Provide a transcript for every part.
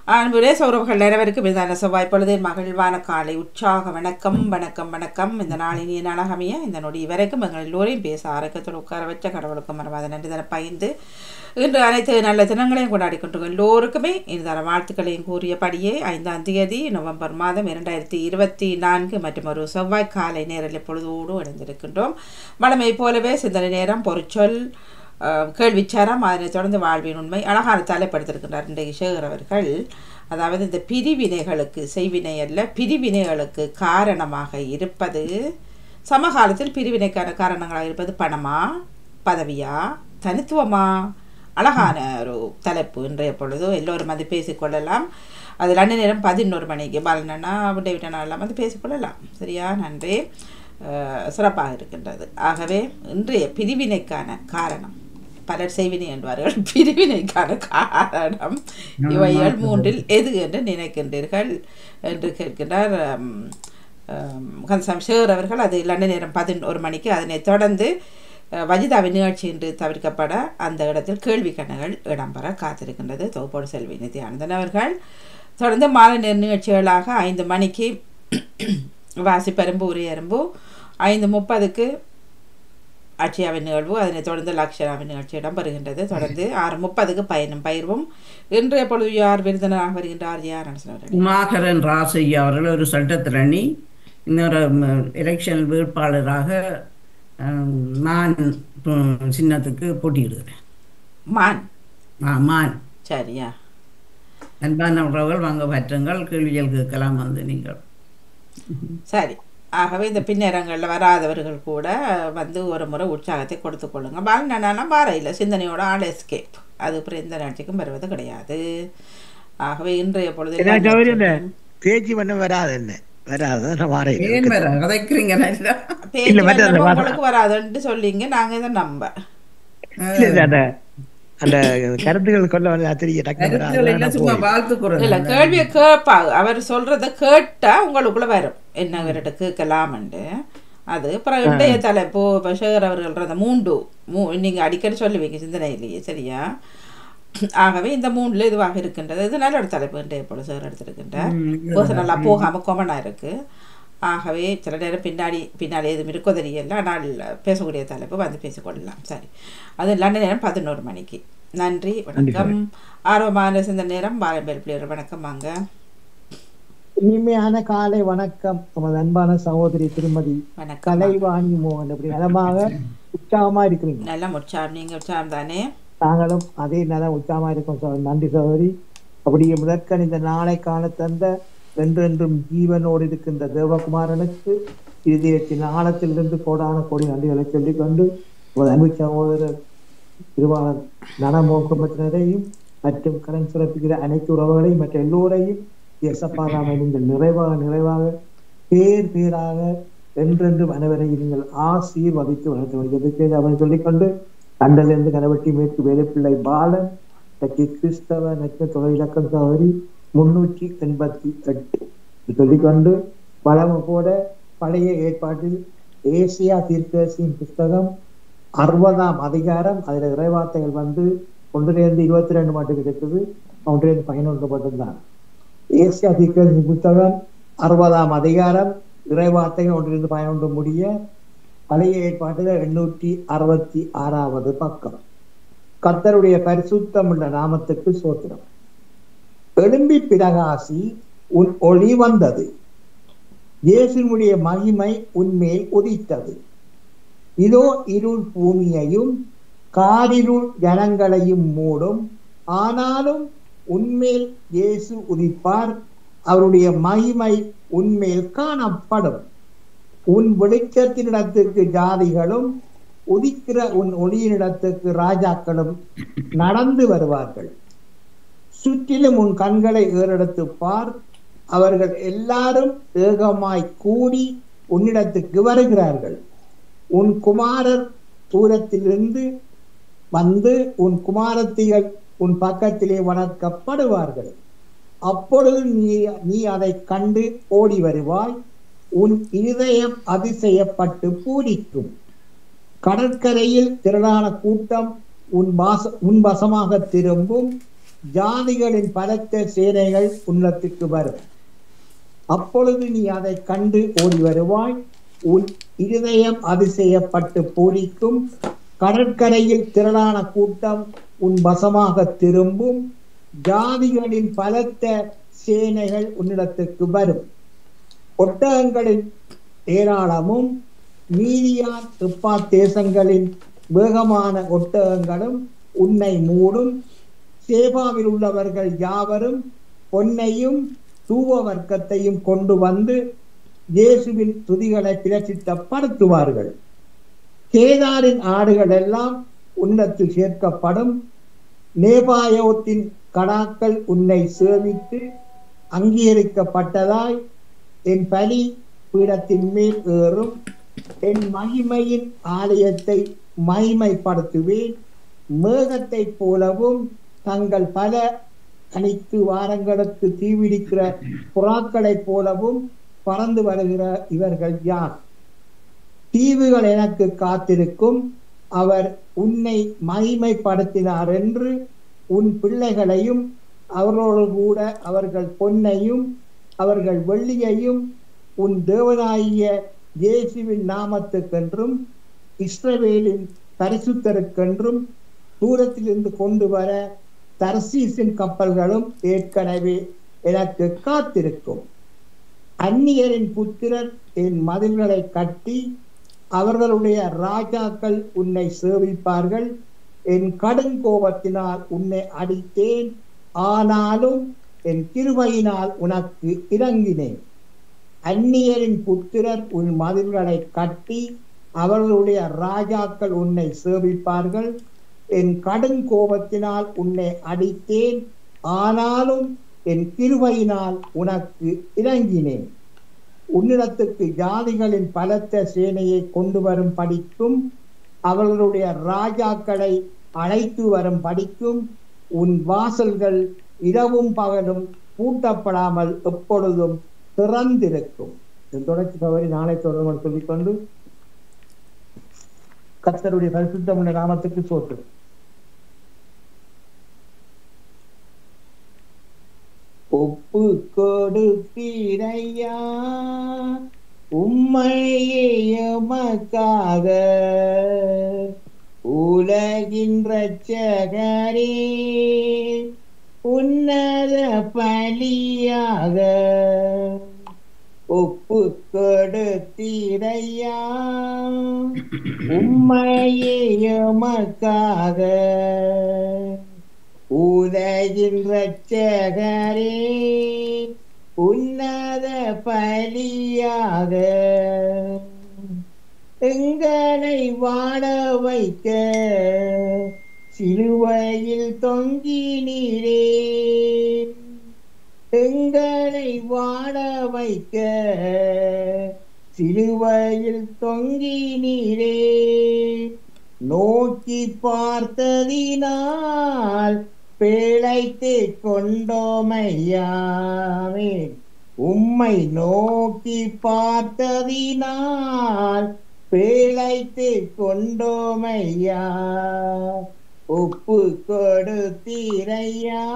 அன்புரே சௌரவர்கள் அனைவருக்கும் இதான செவ்வாய் பொழுது மகிழ்வான காலை உற்சாக வணக்கம் வணக்கம் வணக்கம் இந்த நாளின் இனிய நாளாகமைய இந்த நொடி வரைக்கும் எங்கள் எல்லோரையும் பேச ஆரோக்கியத்தில் உட்கார வச்ச கடவுளுக்கும் மரபாத நன்றி தர பயந்து இன்று அனைத்து நல்ல தினங்களையும் கொண்டாடி கொண்டு எல்லோருக்குமே இந்த வாழ்த்துக்களையும் கூறியபடியே ஐந்தாம் தேதி நவம்பர் மாதம் இரண்டாயிரத்தி இருபத்தி நான்கு மற்றும் ஒரு செவ்வாய் காலை நேரில் பொழுதோடு இணைந்திருக்கின்றோம் வளமை போலவே சிந்தனை நேரம் பொறிச்சொல் அஹ், கேள்விச்சாரம் அதனைத் தொடர்ந்து வாழ்வின் உண்மை அழகான தலைப்படுத்திருக்கின்றார் இன்றைய சேகர் அவர்கள் அதாவது இந்த பிரிவினைகளுக்கு செய்வினை அல்ல பிரிவினைகளுக்கு காரணமாக இருப்பது சமகாலத்தில் பிரிவினைக்கான காரணங்களாக இருப்பது பணமா பதவியா தனித்துவமா அழகான ஒரு தலைப்பு இன்றைய பொழுது எல்லோரும் வந்து பேசிக்கொள்ளலாம் அதில் அண்ணன் நேரம் பதினோரு மணிக்கு பாலனண்ணா டேவிட்டனா எல்லாம் வந்து பேசிக்கொள்ளலாம் சரியா நன்றி அஹ், சிறப்பாக இருக்கின்றது ஆகவே இன்றைய பிரிவினைக்கான காரணம் பலர் செய்வினை என்பார்கள் பிரிவினைக்கான காரணம் இவைகள் மூன்றில் எது என்று நினைக்கின்றீர்கள் என்று கேட்கின்றார் ஹம், ஹம், கந்தசாமி சேகர் அவர்கள் அது லண்டன் நேரம் பதினோரு மணிக்கு அதனைத் தொடர்ந்து அஹ், வஜிதாவின் நிகழ்ச்சி என்று தவிர்க்கப்பட அந்த இடத்தில் கேள்வி கணக்குகள் இடம்பெற காத்திருக்கின்றது தொகுப்போடு செல்வி நித்யானந்தன் அவர்கள் தொடர்ந்து மாலை நேர நிகழ்ச்சிகளாக ஐந்து மணிக்கு வாசிப்பெரும்பு உரையரும்பு ஐந்து முப்பதுக்கு அட்சயாவின் நிகழ்வு அதனைத் தொடர்ந்து லக்ஷராவின் நிகழ்ச்சி இடம்பெறுகின்றது தொடர்ந்து ஆறு முப்பதுக்கு பயனும் பயிர்வும் இன்றைய பொழுது யார் விருந்தினராக வருகின்றார் யார் நடத்தினவர்கள் உமாகரன் ராசையா அவர்கள் ஒரு சட்டத்திரணி இன்னொரு எலெக்ஷன் வேட்பாளராக அஹ், மான் உம், சின்னத்துக்கு போட்டியிடுகிறேன் மான் ஆ, மான் சரியா அன்பான உறவுகள் வாங்க பற்றுங்கள் கேள்விகள் கேட்கலாம் வந்து நீங்கள் சரி ஆகவே இந்த பின்னேரங்களில் வராதவர்கள் கூட வந்து ஒரு முறை உற்சாகத்தை கொடுத்து கொள்ளுங்க பாலனா பார இல்லை சிந்தனையோட ஆள் எஸ்கேப் அது அப்புறம் எந்த நிகழ்ச்சிக்கும் வருவது கிடையாது ஆகவே இன்றைய பொழுது என்ன சௌரி இந்த பேச்சு பண்ண வராது என்ன வராது நான் வாரேன் ஏன் வர கதைக்கிறீங்க நல்லா பேச்சு இல்ல, மற்ற அந்த வந்தப்ப வா- உங்களுக்கு வராதுன்ட்டு சொல்லிங்க நாங்க இதை நம்ப இல்ல, இல்ல, அந்த அந்த கருத்துக்கள் கொள்ள வந்து தெரிய டக்குனு வராது. கருத்துக்கள் எல்லாம் சும்மா வாழ்த்து இல்ல குரல் கேள்வியை கேட்பாங்க அவர் சொல்றத கேட்டா உங்களுக்குள்ள வரும் என்ன இவர்கிட்ட கேட்கலாம்ண்டு அது அப்புறம் இன்றைய தலைப்பு இப்போ சேகர் அவர்கள் அந்த மூண்டு மூ நீங்க அடிக்கடி சொல்லுவீங்க சிந்தனையிலேயே சரியா ஆகவே இந்த மூணுல இதுவாக இருக்கின்றது இது நல்ல ஒரு தலைப்பு இன்றைய போல சேகர் எடுத்திருக்கின்றார் பர்சனலா போகாம கொமனா இருக்கு ஆகவே சில நேரம் பின்னாடி பின்னாடி எதுவும் இருக்கோ தெரியல ஆனால் பேசக்கூடிய தலைப்பு வந்து பேசிக்கொள்ளலாம் சரி அது லண்டன் நேரம் பதினோரு மணிக்கு நன்றி வணக்கம் ஆர்வமான சிந்த நேரம் பாரம்பரிய பிள்ளையர் வணக்கம் வாங்க இனிமையான காலை வணக்கம் நமது அன்பான சகோதரி திருமதி வணக்கம் கலைவாணி மோகன் அப்படி நலமாக உற்சாகமா இருக்கிறீங்க நல்ல உற்சாகம் நீங்க உற்சாகம் தானே நாங்களும் அதே நலம் உற்சாகமா இருக்கோம் சகோதரி. நன்றி சகோதரி அப்படியே முதற்கண் இந்த நாளை காண தந்த என்றென்றும் ஜீவனோடு இருக்கின்ற தேவகுமாரனுக்கு இதயத்தின் ஆழத்திலிருந்து கோடான கோடி நன்றிகளை சொல்லிக் கொண்டு நமது அன்பு சகோதரர் திருவாளர் நனமோ குடும்பத்தினரையும் மற்றும் கடன் சிறப்புகிற அனைத்து உறவுகளையும் மற்ற எல்லோரையும் எசப்பாராமல் நீங்கள் நிறைவாக நிறைவாக பேர் பேராக என்றென்றும் அனைவரையும் நீங்கள் ஆசீர்வதித்து வளர்த்து வருகிறது அவன் சொல்லிக்கொண்டு கண்டலிருந்து கனவட்டி மேற்கு வேலைப்பிள்ளை பாலன் தக்கி கிறிஸ்தவ நட்பு தொகை இலக்கம் சகோதரி முன்னூற்றி எண்பத்தி எட்டு சொல்லிக்கொண்டு வளம போல பழைய ஏற்பாட்டில் ஏசியா தீர்க்கதரிசியின் புஸ்தகம் அறுபதாம் அதிகாரம் அதுல இறைவார்த்தைகள் வந்து ஒன்றிலிருந்து இருபத்தி ரெண்டு மட்டும் இருக்குது ஒன்றிலிருந்து பதினொன்று மட்டும்தான் ஏசியா தீர்க்கதரிசி புத்தகம் அறுபதாம் அதிகாரம் இறைவார்த்தைகள் ஒன்றிலிருந்து பதினொன்று முடிய பழைய ஏற்பாட்டில் எண்ணூற்றி அறுபத்தி ஆறாவது பக்கம் கர்த்தருடைய பரிசுத்தமுள்ள நாமத்துக்கு சோத்திரம் எழும்பி பிரகாசி உன் ஒளி வந்தது இயேசுனுடைய மகிமை உன்மேல் உதித்தது இதோ இருள் பூமியையும் காரிருள் ஜனங்களையும் மூடும் ஆனாலும் உன்மேல் இயேசு உதிப்பார் அவருடைய மகிமை உன்மேல் காணப்படும் உன் வெளிச்சத்தினிடத்துக்கு ஜாதிகளும் உதிக்கிற உன் ஒளியினிடத்துக்கு ராஜாக்களும் நடந்து வருவார்கள் சுற்றிலும் உன் கண்களை ஏறெடுத்து பார் அவர்கள் எல்லாரும் ஏகமாய் கூடி உன்னிடத்துக்கு வருகிறார்கள் உன் குமாரர் தூரத்திலிருந்து வந்து உன் குமாரத்திகள் உன் பக்கத்திலே வளர்க்கப்படுவார்கள் அப்பொழுது நீ நீ அதை கண்டு ஓடி வருவாய் உன் இருதயம் அதிசயப்பட்டு பூரிக்கும் கடற்கரையில் திரளான கூட்டம் உன் வாச உன் வசமாக திரும்பும் ஜாதிகளின் பலத்த சேனைகள் உன்னத்துக்கு வரும் அப்பொழுது நீ அதை கண்டு ஓடி வருவாய் உன் இருதயம் அதிசயப்பட்டு பூரிக்கும் கடற்கரையில் திரளான கூட்டம் உன் வசமாக திரும்பும் ஜாதிகளின் பலத்த சேனைகள் உன்னிடத்துக்கு வரும் ஒட்டகங்களின் ஏராளமும் மீதியான் துப்பா தேசங்களின் வேகமான ஒட்டகங்களும் உன்னை மூடும் சேபாவில் உள்ளவர்கள் யாவரும் பொன்னையும் தூவ வர்க்கத்தையும் கொண்டு வந்து இயேசுவின் துதிகளை பிரசித்தப்படுத்துவார்கள் கேதாரின் ஆடுகள் எல்லாம் உன்னத்தில் சேர்க்கப்படும் நேபாயோத்தின் கடாக்கள் உன்னை சேவித்து அங்கீகரிக்கப்பட்டதாய் என் பலி பீடத்தின் மேல் ஏறும் என் மகிமையின் ஆலயத்தை மகிமைப்படுத்துவேன் மேகத்தைப் போலவும் தங்கள் பல அனைத்து வாரங்களுக்கு தீவிடிக்கிற புறாக்களைப் போலவும் பறந்து வருகிற இவர்கள் யார் தீவுகள் எனக்கு காத்திருக்கும் அவர் உன்னை மகிமைப்படுத்தினார் என்று உன் பிள்ளைகளையும் அவரோடு கூட அவர்கள் பொன்னையும் அவர்கள் வெள்ளியையும் உன் தேவனாகிய இயேசுவின் நாமத்துக்கென்றும் இஸ்ரவேலின் பரிசுத்தருக்கென்றும் தூரத்திலிருந்து கொண்டு வர தர்சீசின் கப்பல்களும் ஏற்கனவே எனக்கு காத்திருக்கும் அந்நியரின் புத்திரர் என் மதில்களை கட்டி அவர்களுடைய ராஜாக்கள் உன்னை சேவிப்பார்கள் என் கடுங்கோபத்தினால் உன்னை அடித்தேன் ஆனாலும் என் கிருபையினால் உனக்கு இறங்கினேன் அந்நியரின் புத்திரர் உன் மதில்களை கட்டி அவர்களுடைய ராஜாக்கள் உன்னை சேவிப்பார்கள் என் கடும் கோபத்தினால் உன்னை அடித்தேன் ஆனாலும் என் கிருபையினால் உனக்கு இறங்கினேன் உன்னிடத்துக்கு ஜாதிகளின் பலத்த சேனையை கொண்டு வரும் படிக்கும் அவர்களுடைய ராஜாக்களை அழைத்து வரும் படிக்கும் உன் வாசல்கள் இரவும் பகலும் பூட்டப்படாமல் எப்பொழுதும் திறந்திருக்கும் இது தொடர்ச்சி தவறி நாளை தொடர்பு சொல்லிக்கொண்டு கத்தருடைய பரிசுத்தமுள்ள நாமத்துக்கு சோற்று ஒப்பு கொடுத்தீரையா உம்மையே எமக்காக உலகின் ரட்சகரே உன்னத பலியாக ஒப்பு கொடுத்தீரையா உம்மையே எமக்காக உலகின் ரட்சகரே உன்னத பலியாக எங்களை வாழ வைக்க சிலுவையில் தொங்கினீரே எங்களை வாழ வைக்க சிலுவையில் தொங்கினீரே நோக்கி பார்த்ததினால் பிழைத்து கொண்டோமையாமே உம்மை நோக்கி பார்த்ததினால் பிழைத்து கொண்டோமையா ஒப்பு கொடுத்தீரையா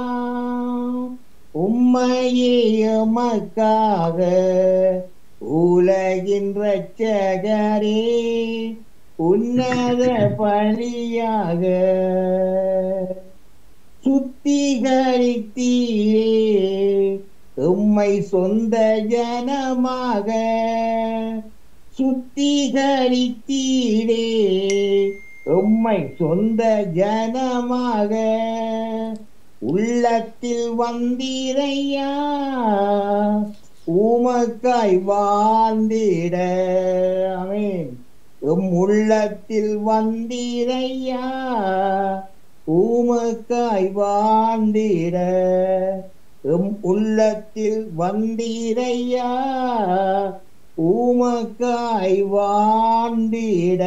உம்மையே எமக்காக உலகின் ரட்சகரே உன்னத பலியாக சுத்திகரித்தீரே உம்மை சொந்த ஜனமாக சுத்திகரித்தீரே உம்மை சொந்த ஜனமாக உள்ளத்தில் வந்தீரையா உமக்காய் வாழ்ந்திட ஆமென் எம் உள்ளத்தில் வந்தீரையா உமக்காய் வாழ்ந்திட எம் உள்ளத்தில் வந்தீரையா உமக்காய் வாழ்ந்திட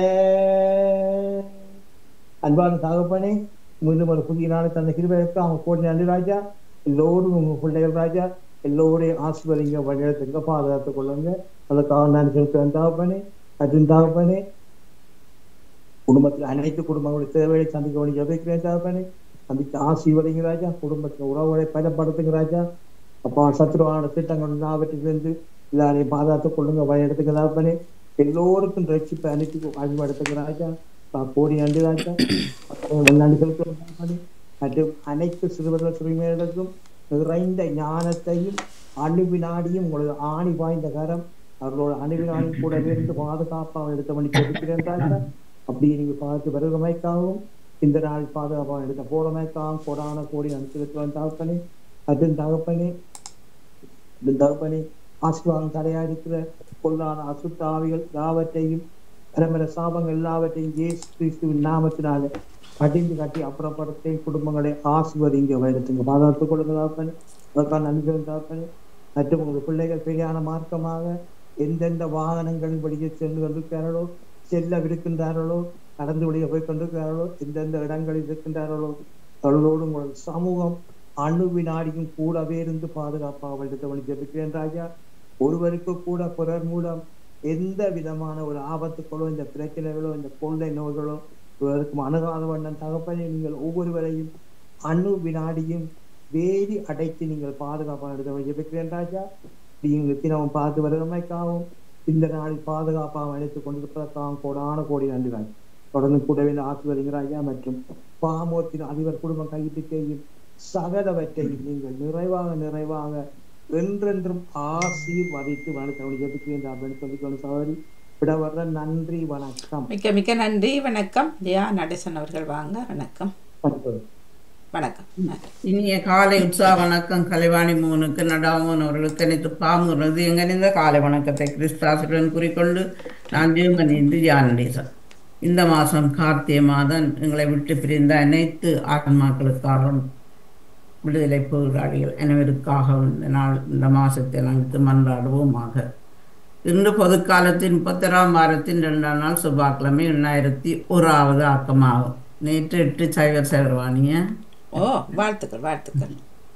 அன்பான தகப்பனே மீண்டும் ஒரு புதிய நாளை தந்த கிருபைக்கு அவங்க கோடி நன்றி ராஜா எல்லோரும் உங்க பிள்ளைகள் ராஜா எல்லோரையும் ஆசிர்வதிங்க வழிநடத்துங்க பாதுகாத்துக் கொள்ளுங்க அதுக்காக நான் செலுத்துவேன் தகப்பனே அது தகப்பனே குடும்பத்தில் அனைத்து குடும்பங்களுடைய தேவையை சந்திக்க வேண்டிய ஜபிக்கிறேன் தகப்பனே சந்தித்து ஆசீர்வதிங்க ராஜா குடும்பத்தில் உறவுகளை பலப்படுத்துங்க ராஜா அப்பா சத்ருவான திட்டங்கள் எல்லாவற்றிலிருந்து எல்லாரையும் பாதுகாத்துக் கொள்ளுங்க வழிநடத்துங்க தகப்பனே எல்லோருக்கும் ரட்சிப்பை அனுப்பி வழிபடுத்துங்க ராஜா அப்பா, கோடி நன்றி ராஜா நன்றிகளுக்கு தகப்பனே. மற்றும் அனைத்து சிறுவர்கள் சிறுமியர்களுக்கும் நிறைந்த ஞானத்தையும் அணுவினாடியும் உங்களது ஆணி வாய்ந்த கரம் அவர்களோட அணுவினாடியும் கூட இருந்து பாதுகாப்பாக எடுத்த மணி கொடுக்கிறேன் ராஜா அப்படி நீங்க பார்த்து வருகிறமைக்காகவும் இந்த நாள் பாதுகாப்பாக எடுத்த போறமைக்காகவும் கோடான கோடி அனுப்பிச்சிருக்கிறோம் தகப்பனே அதன் தகப்பனே அதன் தகப்பனே ஆசீர்வாதம் தடையா இருக்கிற பொருளான அசுத்தாவிகள் யாவற்றையும் பரம்பர சாபங்கள் எல்லாவற்றையும் இயேசு கிறிஸ்துவின் நாமத்தினால கடிந்து கட்டி அப்புறப்படுத்தி குடும்பங்களை ஆசிர்வதிங்க வைரத்துங்க பாதுகாத்துக் கொள்ளுங்க தகப்பனே அதற்கான நன்றி தகப்பனே மற்றும் உங்கள் பிள்ளைகள் பெரியான மார்க்கமாக எந்தெந்த வாகனங்களின் வழியே சென்று கொண்டிருக்கிறார்களோ செல்லவிருக்கின்றார்களோ நடந்து வழியே போய் கொண்டிருக்கிறார்களோ எந்தெந்த இடங்களில் இருக்கின்றார்களோ அவர்களோடு உங்கள் சமூகம் அணு வினாடியும் கூடவே இருந்து பாதுகாப்பாக வழித்தவழி ஜெபிக்கிறேன் ராஜா ஒருவருக்கு கூட பிறர் மூலம் எந்த விதமான ஒரு ஆபத்துக்களோ இந்த பிரச்சனைகளோ இந்த கொள்ளை நோய்களோ இவருக்கும் அணுகாத வண்ணம் தகப்பனே நீங்கள் ஒவ்வொருவரையும் அணு வினாடியும் வேலி அடைத்து நீங்கள் பாதுகாப்பாக எடுத்து ஜெபிக்கிறேன் ராஜா நீங்கள் தினமும் பார்த்து வருவமைக்காகவும் இந்த நாளில் பாதுகாப்பாக அழைத்துக் கொண்டிருப்பதற்காகவும் கோடான கோடி நன்றி ராஜா தொடர்ந்து கூடவே ஆசிர்வதிங்க ராஜா மற்றும் பாமோத்தின் அதிபர் குடும்பம் கையிட்டு செய்யும் சகலவற்றையும் நீங்கள் நிறைவாக நிறைவாக என்றென்றும் ஆசீர்வதித்து வணக்கம் ஜெபிக்கிறேன் அப்படின்னு சொல்லிக்கொண்டு சகோதரி விட வர்ற நன்றி வணக்கம் மிக்க மிக்க நன்றி வணக்கம் ஜெயா நடேசன் அவர்கள் வாங்க வணக்கம் வணக்கம். வணக்கம் நன்றி இனிய காலை உற்சாக வணக்கம் கலைவாணி மோகனுக்கு நடாமோன் அவர்களுக்கு அனைத்து பாமுறது எங்கனிந்த காலை வணக்கத்தை கிறிஸ்தாசுடன் குறிக்கொண்டு நான் ஜீவனிந்து ஜானடேசன் இந்த மாதம் கார்த்திகை மாதம் எங்களை விட்டு பிரிந்த அனைத்து ஆத்மாக்களுக்காகவும் விடுதலை போராளிகள் அனைவருக்காக இந்த நாள் இந்த மாதத்தை நாங்கள் மன்றாடுவோமாக இன்று பொதுக்காலத்தின் முப்பத்தொராம் வாரத்தின் இரண்டாம் நாள் செவ்வாய்க்கிழமை எண்ணாயிரத்தி ஓராவது ஆக்கமாகும் நேற்று எட்டு சைவர் சைவர்வாணிய ஓ வாழ்த்துக்கள் வாழ்த்துக்கள்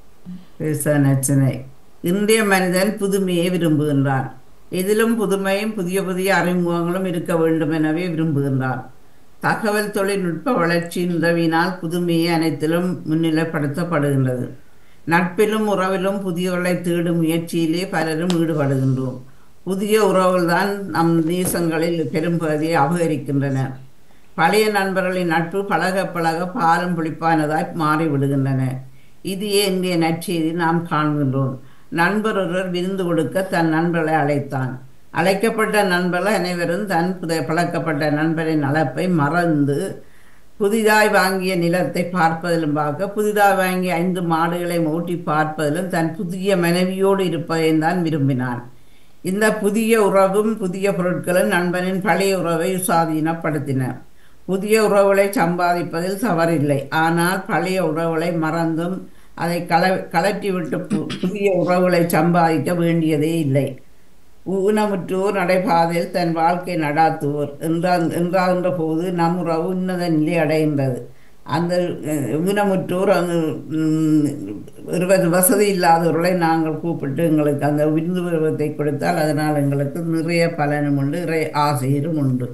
பேச நச்சினை இன்றைய மனிதன் புதுமையை விரும்புகின்றான் எதிலும் புதுமையும் புதிய புதிய அறிமுகங்களும் இருக்க வேண்டும் எனவே விரும்புகின்றான் தகவல் தொழில்நுட்ப வளர்ச்சியின் உதவியினால் புதுமையை அனைத்திலும் முன்னிலைப்படுத்தப்படுகின்றது நட்பிலும் உறவிலும் புதியவர்களை தேடும் முயற்சியிலே பலரும் ஈடுபடுகின்றோம் புதிய உறவுகள்தான் நம் தேசங்களில் பெரும்பகுதியை அபகரிக்கின்றன பழைய நண்பர்களின் நட்பு பழக பழக பாலும் புளிப்பானதாய் மாறிவிடுகின்றன இதையே இன்றைய நற்செய்தி நாம் காண்கின்றோம் நண்பர் ஒருவர் விருந்து கொடுக்க தன் நண்பர்களை அழைத்தான் அழைக்கப்பட்ட நண்பர்கள் அனைவரும் தன் புத- பழக்கப்பட்ட நண்பரின் அழைப்பை மறந்து புதிதாய் வாங்கிய நிலத்தை பார்ப்பதிலும் பார்க்க புதிதாய் வாங்கிய ஐந்து மாடுகளை ஓட்டி பார்ப்பதிலும் தன் புதிய மனைவியோடு இருப்பதையும் தான் விரும்பினான் இந்த புதிய உறவும் புதிய பொருட்களும் நண்பனின் பழைய உறவை சுவாதீனப்படுத்தின புதிய உறவுகளை சம்பாதிப்பதில் தவறில்லை ஆனால் பழைய உறவுகளை மறந்தும் அதை கல கலற்றிவிட்டு பு- புதிய உறவுகளை சம்பாதிக்க வேண்டியதே இல்லை ஊனமுற்றோர் நடைபாதையில் தன் வாழ்க்கை நடாத்துவோர் என்றால் என்றாகின்ற போது நம் உறவு உன்னத நிலை அடைகின்றது அந்த அஹ், ஊனமுற்றோர் அங்கு ம், இருபது வசதி இல்லாதவர்களை நாங்கள் கூப்பிட்டு எங்களுக்கு அந்த விருந்து பருவத்தை கொடுத்தால் அதனால் எங்களுக்கு நிறைய பலனும் உண்டு நிறைய ஆசையும் உண்டு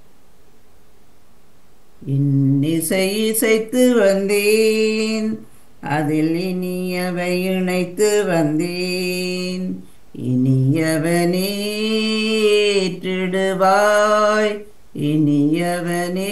இன்னிசை இசைத்து வந்தேன் அதில் இனியவை இணைத்து வந்தேன் இனியவனே ஏற்றிடுவாய் இனியவனே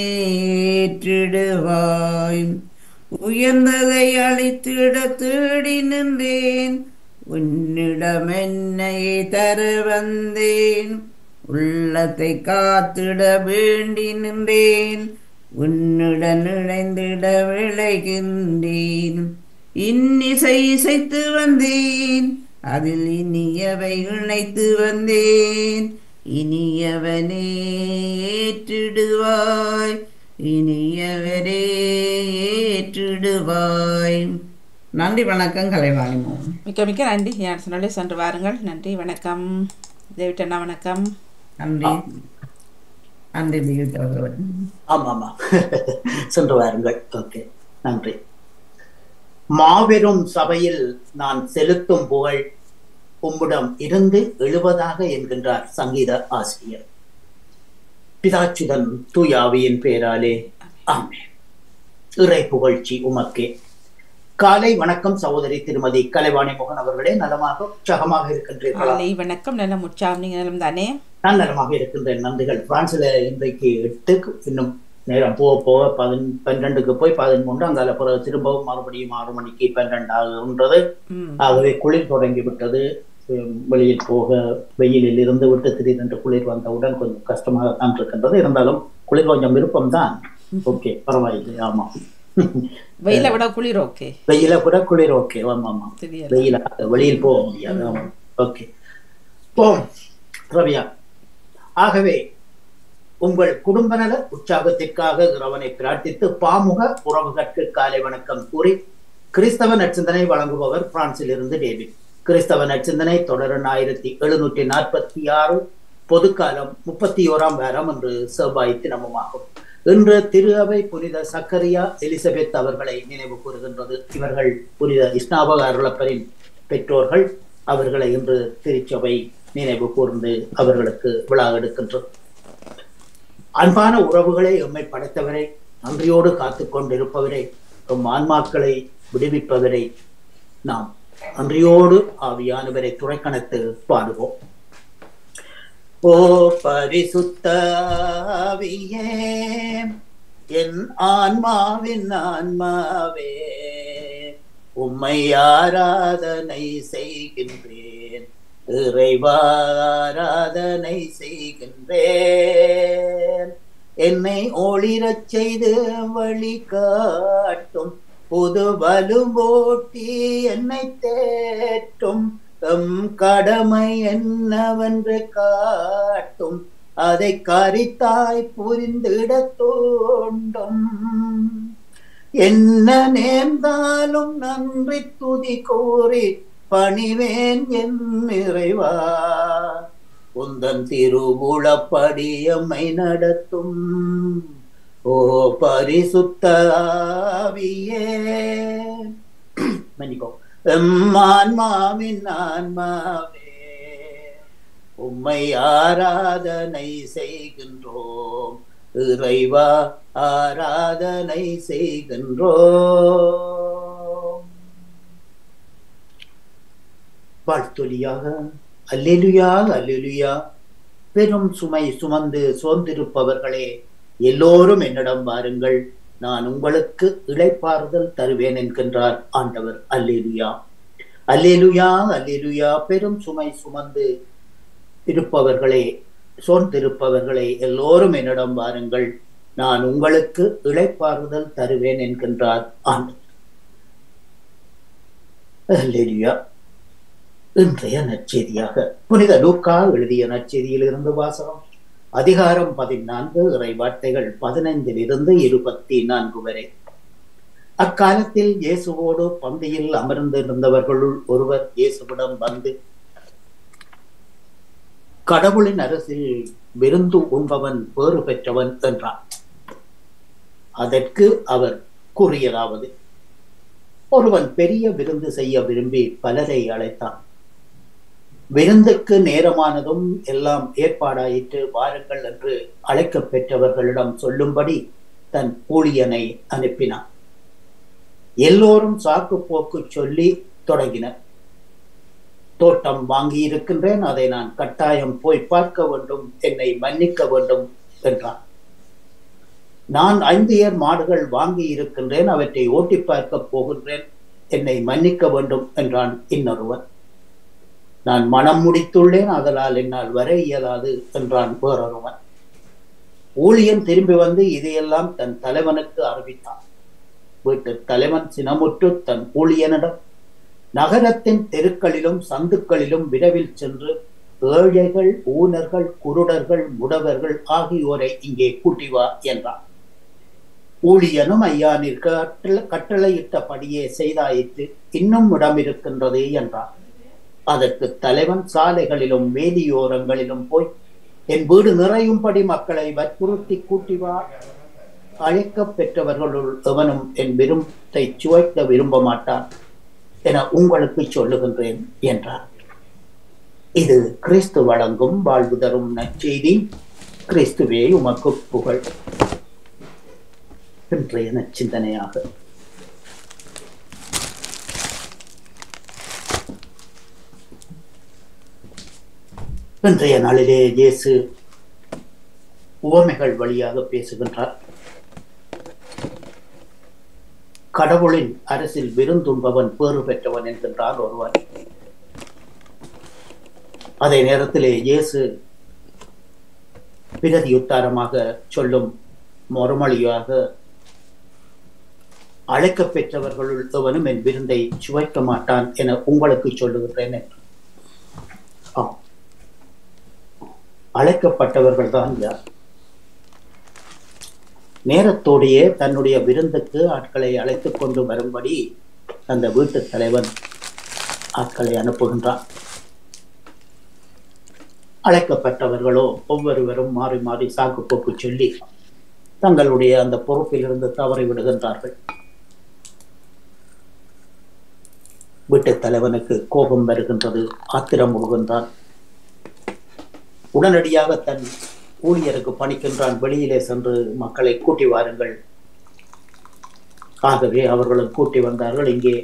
ஏற்றிடுவாய் உயர்ந்ததை அழித்திட தேடி நின்றேன் உன்னிடம் என்னையே தர வந்தேன் உள்ளத்தை காத்திட வேண்டி நின்றேன் உன்னுடன் இணைந்திட விளைகின்றேன் இன்னிசை இசைத்து வந்தேன் அதில் இனியவை இணைத்து வந்தேன் இனியவனே ஏற்றிடுவாய் இனியவரே ஏற்றிடுவாய் நன்றி வணக்கம் கலைவாணி மோகன் மிக்க மிக்க நன்றி யார் சொன்னாலே சென்று வாருங்கள் நன்றி வணக்கம் தேவிட் அண்ணா வணக்கம் நன்றி நன்றி தீவித் அவர்கள் ஆமா ஆமா சென்று வாருங்கள் ஓகே நன்றி மாபெரும் சபையில் நான் செலுத்தும் புகழ் உம்மிடம் இருந்து எழுவதாக என்கின்றார் சங்கீத ஆசிரியர் பிதாச்சுதன் தூயாவியின் பெயராலே ஆமென் இறை புகழ்ச்சி உமக்கே காலை வணக்கம் சகோதரி திருமதி கலைவாணி மோகன் அவர்களே நலமாக உற்சாகமாக இருக்கின்றீர்களா காலை வணக்கம் நல்ல முச்சாம் நீங்க நலம் தானே நான் நலமாக இருக்கின்றேன் நன்றிகள் பிரான்ஸ்ல இன்றைக்கு எட்டுக்கு இன்னும் நேரம் போக போக பதின் பன்னிரெண்டுக்கு போய் பதிமூன்று அங்கால பிறகு திரும்பவும் மறுபடியும் ஆறு மணிக்கு பன்னிரெண்டு ஆகுன்றது ம் ஆகவே குளிர் தொடங்கி விட்டது உம், வெளியில் போக வெயிலில் இருந்து விட்டு திடீரென்று குளிர் வந்தவுடன் கொஞ்சம் கஷ்டமாகத்தான் இருக்கின்றது இருந்தாலும் குளிர் கொஞ்சம் விருப்பம்தான் ஓகே பரவாயில்லை ஆமா வெயில விட குளிர் ஓகே வெயில கூட குளிர் ஓகே ஆமா ஆமா தெரியல வெயில வெளியில் போக முடியாது ஆமா ஓகே போம் ரவியா ஆகவே உங்கள் குடும்ப நல உற்சாகத்திற்காக இறைவனை பிரார்த்தித்து பாமுக உறவுகளுக்கு காலை வணக்கம் கூறி கிறிஸ்தவ நற்சிந்தனை வழங்குபவர் பிரான்சில் இருந்து டேவிட் கிறிஸ்தவ நற்சிந்தனை தொடரன் ஆயிரத்தி எழுநூற்றி நாற்பத்தி ஆறு பொதுக்காலம் முப்பத்தி ஓராம் வாரம் என்று செவ்வாய் தினமுமாகும் இன்று திரு அவை புனித சக்கரியா எலிசபெத் அவர்களை நினைவு கூறுகின்றது இவர்கள் புனித இஸ்னாபக அருளப்பரின் பெற்றோர்கள் அவர்களை இன்று திருச்சபை நினைவு கூர்ந்து அவர்களுக்கு விழா எடுக்கின்றது அன்பான உறவுகளை எம்மை படைத்தவரை நன்றியோடு காத்து கொண்டிருப்பவரை எம் ஆன்மாக்களை விடுவிப்பவரை நாம் நன்றியோடு ஆவியானவரை துறைக்கணத்து பாடுவோம் ஓ பரிசுத்த ஆவியே என் ஆன்மாவின் ஆன்மாவே உம்மை ஆராதனை செய்கின்றேன் இறைவாராதனை செய்கின்றேன் என்னை ஒளிரச் செய்து வழி காட்டும் புது வலுவோட்டி என்னை தேற்றும் எம் கடமை என்னவென்று காட்டும் அதை கரித்தாய் புரிந்திட தோண்டும் என்ன நேர்ந்தாலும் நன்றி துதி கூறி பணிவேன் என் நிறைவா உந்தன் திருவுளப்படியம்மை நடத்தும் ஓ பரிசுத்த ஆவியே மன்னிக்கோ எம்மான்மாவின் ஆன்மாவே உம்மை ஆராதனை செய்கின்றோம் இறைவா ஆராதனை செய்கின்றோம் வாழ்த்தொலியாக அல்லேலுயா அல்லேலுயா பெரும் சுமை சுமந்து சோர்ந்திருப்பவர்களே எல்லோரும் என்னிடம் வாருங்கள் நான் உங்களுக்கு இளைப்பாறுதல் தருவேன் என்கின்றார் ஆண்டவர் அல்லேலுயா அல்லேலுயா அல்லேலுயா பெரும் சுமை சுமந்து இருப்பவர்களே சோர்ந்திருப்பவர்களே எல்லோரும் என்னிடம் வாருங்கள் நான் உங்களுக்கு இளைப்பாறுதல் தருவேன் என்கின்றார் ஆண்டவர் அல்லேலுயா இன்றைய நற்செய்தியாக புனித லூக்கா எழுதிய நற்செய்தியில் இருந்து வாசகம் அதிகாரம் பதினான்கு இறை வார்த்தைகள் பதினைந்தில் இருந்து இருபத்தி நான்கு வரை அக்காலத்தில் இயேசுவோடு பந்தியில் அமர்ந்திருந்தவர்களுள் ஒருவர் இயேசுவிடம் வந்து கடவுளின் அரசில் விருந்து உண்பவன் பேறு பெற்றவன் என்றார் அதற்கு அவர் கூறியதாவது ஒருவன் பெரிய விருந்து செய்ய விரும்பி பலரை அழைத்தான் விருந்துக்கு நேரமானதும் எல்லாம் ஏற்பாடாயிற்று வாருங்கள் என்று அழைக்கப் பெற்றவர்களிடம் சொல்லும்படி தன் ஊழியனை அனுப்பினான் எல்லோரும் சாக்கு போக்கு சொல்லி தொடங்கினர் தோட்டம் வாங்கி இருக்கின்றேன் அதை நான் கட்டாயம் போய் பார்க்க வேண்டும் என்னை மன்னிக்க வேண்டும் என்றான் நான் ஐந்து ஏர் மாடுகள் வாங்கி இருக்கின்றேன் அவற்றை ஓட்டி பார்க்க போகின்றேன் என்னை மன்னிக்க வேண்டும் என்றான் இன்னொருவன் நான் மனம் முடித்துள்ளேன் அதனால் என்னால் வர இயலாது என்றான் வேறொருவன் ஊழியன் திரும்பி வந்து இதையெல்லாம் தன் தலைவனுக்கு அறிவித்தான் வீட்டு தலைவன் சினமுற்று தன் ஊழியனிடம் நகரத்தின் தெருக்களிலும் சந்துக்களிலும் விரைவில் சென்று ஏழைகள் ஊனர்கள் குருடர்கள் முடவர்கள் ஆகியோரை இங்கே கூட்டி வா என்றான் ஊழியனும் ஐயா நிற்க கட்டளை- கட்டளையிட்டபடியே செய்தாயிற்று இன்னும் இடம் இருக்கின்றது என்றான் அதற்கு தலைவன் சாலைகளிலும் வேலியோரங்களிலும் போய் என் வீடு நிறையும்படி மக்களை வற்புறுத்தி கூட்டி வா அழைக்கப் பெற்றவர்களுள் எவனும் என் விரும்பத்தை சுவைக்க விரும்ப மாட்டான் என உங்களுக்கு சொல்லுகின்றேன் என்றார் இது கிறிஸ்து வழங்கும் வாழ்வு தரும் நற்செய்தி கிறிஸ்துவே உமக்கு புகழ் இன்றைய நச்சிந்தனையாக இன்றைய நாளிலே இயேசு உவமைகள் வழியாக பேசுகின்றார் கடவுளின் அரசில் விருந்துண்பவன் பேறு பெற்றவன் என்கின்றான் ஒருவன் அதே நேரத்திலே இயேசு பிரதியுத்தாரமாக சொல்லும் மறுமொழியாக அழைக்க பெற்றவர்களுள் எவனும் என் விருந்தை சுவைக்க மாட்டான் என உங்களுக்கு சொல்லுகின்றேன் என்று ஆம். அழைக்கப்பட்டவர்கள் தான் யார் நேரத்தோடையே தன்னுடைய விருந்துக்கு ஆட்களை அழைத்துக் கொண்டு வரும்படி அந்த வீட்டுத் தலைவன் ஆட்களை அனுப்புகின்றான் அழைக்கப்பட்டவர்களோ ஒவ்வொருவரும் மாறி மாறி சாக்கு போக்கு சொல்லி தங்களுடைய அந்த பொறுப்பிலிருந்து தவறி விடுகின்றார்கள் வீட்டுத் தலைவனுக்கு கோபம் வருகின்றது ஆத்திரம் உழுகின்றான் உடனடியாக தன் ஊழியருக்கு பணிக்கின்றான் வெளியிலே சென்று மக்களை கூட்டி வாருங்கள் ஆகவே அவர்களும் கூட்டி வந்தார்கள் இங்கே